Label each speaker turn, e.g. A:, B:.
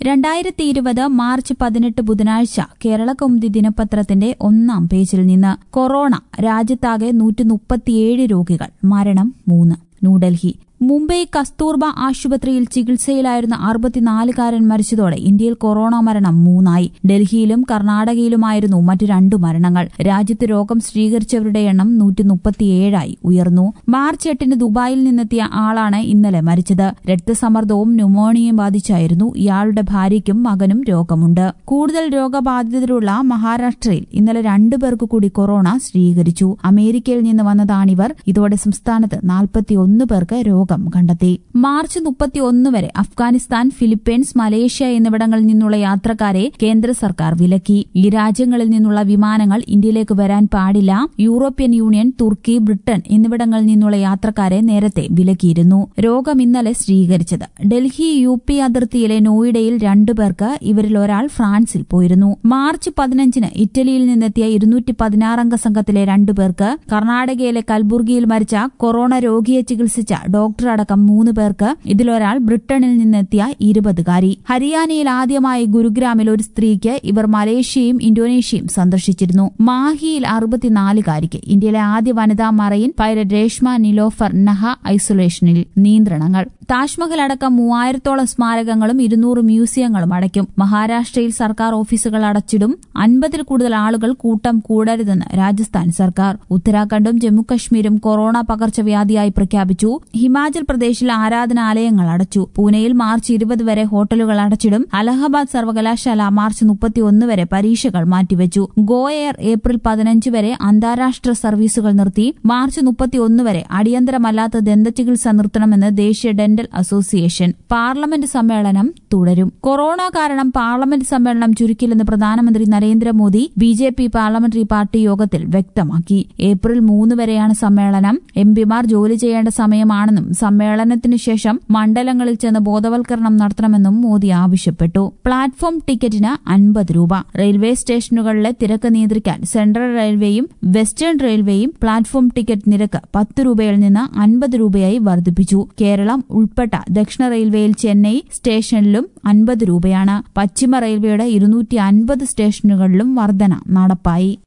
A: രണ്ടായിരത്തി ഇരുപത് മാർച്ച് പതിനെട്ട് ബുധനാഴ്ച കേരള കൗമുദി ദിനപത്രത്തിന്റെ ഒന്നാം പേജിൽ നിന്ന് കൊറോണ രാജ്യത്താകെ നൂറ്റി മുപ്പത്തിയേഴ് രോഗികൾ മരണം മൂന്ന് ന്യൂഡൽഹി മുംബൈ കസ്തൂർബ ആശുപത്രിയിൽ ചികിത്സയിലായിരുന്ന അറുപത്തിനാലുകാരൻ മരിച്ചതോടെ ഇന്ത്യയിൽ കൊറോണ മരണം മൂന്നായി ഡൽഹിയിലും കർണാടകയിലുമായിരുന്നു മറ്റു രണ്ടു മരണങ്ങൾ രാജ്യത്ത് രോഗം സ്ഥിരീകരിച്ചവരുടെ എണ്ണം നൂറ്റി മുപ്പത്തിയേഴായി ഉയർന്നു മാർച്ച് എട്ടിന് ദുബായിൽ നിന്നെത്തിയ ആളാണ് ഇന്നലെ മരിച്ചത് രക്തസമ്മർദ്ദവും ന്യൂമോണിയയും ബാധിച്ചായിരുന്നു ഇയാളുടെ ഭാര്യയ്ക്കും മകനും രോഗമുണ്ട് കൂടുതൽ രോഗബാധിതരുള്ള മഹാരാഷ്ട്രയിൽ ഇന്നലെ രണ്ടു പേർക്ക് കൂടി കൊറോണ സ്ഥിരീകരിച്ചു അമേരിക്കയിൽ നിന്ന് വന്നതാണിവർ ഇതോടെ സംസ്ഥാനത്ത് നാൽപ്പത്തിയൊന്ന് പേർക്ക് രോഗം കണ്ടെത്തി മാർച്ച് മുപ്പത്തിയൊന്ന് വരെ അഫ്ഗാനിസ്ഥാൻ ഫിലിപ്പീൻസ് മലേഷ്യ എന്നിവിടങ്ങളിൽ നിന്നുള്ള യാത്രക്കാരെ കേന്ദ്ര സർക്കാർ വിലക്കി ഈ രാജ്യങ്ങളിൽ നിന്നുള്ള വിമാനങ്ങൾ ഇന്ത്യയിലേക്ക് വരാൻ പാടില്ല യൂറോപ്യൻ യൂണിയൻ തുർക്കി ബ്രിട്ടൻ എന്നിവിടങ്ങളിൽ നിന്നുള്ള യാത്രക്കാരെ നേരത്തെ വിലക്കിയിരുന്നു രോഗം ഇന്നലെ സ്ഥിരീകരിച്ചത് ഡൽഹി യു പി അതിർത്തിയിലെ നോയിഡയിൽ രണ്ടുപേർക്ക് ഇവരിൽ ഒരാൾ ഫ്രാൻസിൽ പോയിരുന്നു മാർച്ച് പതിനഞ്ചിന് ഇറ്റലിയിൽ നിന്നെത്തിയ ഇരുന്നൂറ്റി പതിനാറംഗ സംഘത്തിലെ രണ്ടുപേർക്ക് കർണാടകയിലെ കൽബുർഗിയിൽ മരിച്ച കൊറോണ രോഗിയെ ചികിത്സിച്ച ഡോക്ടർ അടക്കം മൂന്ന് പേർക്ക് ഇതിലൊരാൾ ബ്രിട്ടനിൽ നിന്നെത്തിയ ഇരുപതുകാരി ഹരിയാനയിൽ ആദ്യമായി ഗുരുഗ്രാമിൽ ഒരു സ്ത്രീക്ക് ഇവർ മലേഷ്യയും ഇന്തോനേഷ്യയും സന്ദർശിച്ചിരുന്നു മാഹിയിൽ അറുപത്തിനാലുകാരിക്ക് ഇന്ത്യയിലെ ആദ്യ വനിതാ മറയിൻ പൈലറ്റ് രേഷ്മ നിലോഫർ നഹ ഐസൊലേഷനിൽ നിയന്ത്രണങ്ങൾ താജ്മഹൽ അടക്കം മൂവായിരത്തോളം സ്മാരകങ്ങളും ഇരുന്നൂറ് മ്യൂസിയങ്ങളും അടയ്ക്കും മഹാരാഷ്ട്രയിൽ സർക്കാർ ഓഫീസുകൾ അടച്ചിടും അൻപതിൽ കൂടുതൽ ആളുകൾ കൂട്ടം കൂടരുതെന്ന് രാജസ്ഥാൻ സർക്കാർ ഉത്തരാഖണ്ഡും ജമ്മുകശ്മീരും കൊറോണ പകർച്ചവ്യാധിയായി പ്രഖ്യാപിച്ചു ഹിമാചൽ പ്രദേശിൽ ആരാധനാലയങ്ങൾ അടച്ചു പൂനെയിൽ മാർച്ച് ഇരുപത് വരെ ഹോട്ടലുകൾ അടച്ചിടും അലഹബാദ് സർവകലാശാല മാർച്ച് മുപ്പത്തിയൊന്ന് വരെ പരീക്ഷകൾ മാറ്റിവെച്ചു ഗോ എയർ ഏപ്രിൽ പതിനഞ്ച് വരെ അന്താരാഷ്ട്ര സർവീസുകൾ നിർത്തി മാർച്ച് മുപ്പത്തിയൊന്ന് വരെ അടിയന്തരമല്ലാത്ത ദന്തചികിത്സ നിർത്തണമെന്ന് ദേശീയ ഡെന്റൽ അസോസിയേഷൻ പാർലമെന്റ് സമ്മേളനം തുടരും കൊറോണ കാരണം പാർലമെന്റ് സമ്മേളനം ചുരുക്കില്ലെന്ന് പ്രധാനമന്ത്രി Narendra Modi B J P parliamentary party യോഗത്തിൽ വ്യക്തമാക്കി ഏപ്രിൽ മൂന്ന് വരെയാണ് സമ്മേളനം എംപിമാർ ജോലി ചെയ്യേണ്ട സമയമാണെന്നും സമ്മേളനത്തിനു ശേഷം മണ്ഡലങ്ങളിൽ ചെന്ന് ബോധവൽക്കരണം നടത്തണമെന്നും മോദി ആവശ്യപ്പെട്ടു പ്ലാറ്റ്ഫോം ടിക്കറ്റിന് അൻപത് രൂപ റെയിൽവേ സ്റ്റേഷനുകളിലെ തിരക്ക് നിയന്ത്രിക്കാൻ സെൻട്രൽ റെയിൽവേയും വെസ്റ്റേൺ റെയിൽവേയും പ്ലാറ്റ്ഫോം ടിക്കറ്റ് നിരക്ക് പത്ത് രൂപയിൽ നിന്ന് അൻപത് രൂപയായി വർദ്ധിപ്പിച്ചു കേരളം ഉൾപ്പെട്ട ദക്ഷിണ റെയിൽവേയിൽ ചെന്നൈ സ്റ്റേഷനിലും അൻപത് രൂപയാണ് പശ്ചിമ റെയിൽവേയുടെ ഇരുന്നൂറ്റി അൻപത് സ്റ്റേഷനുകളിലും വർധന നടപ്പായി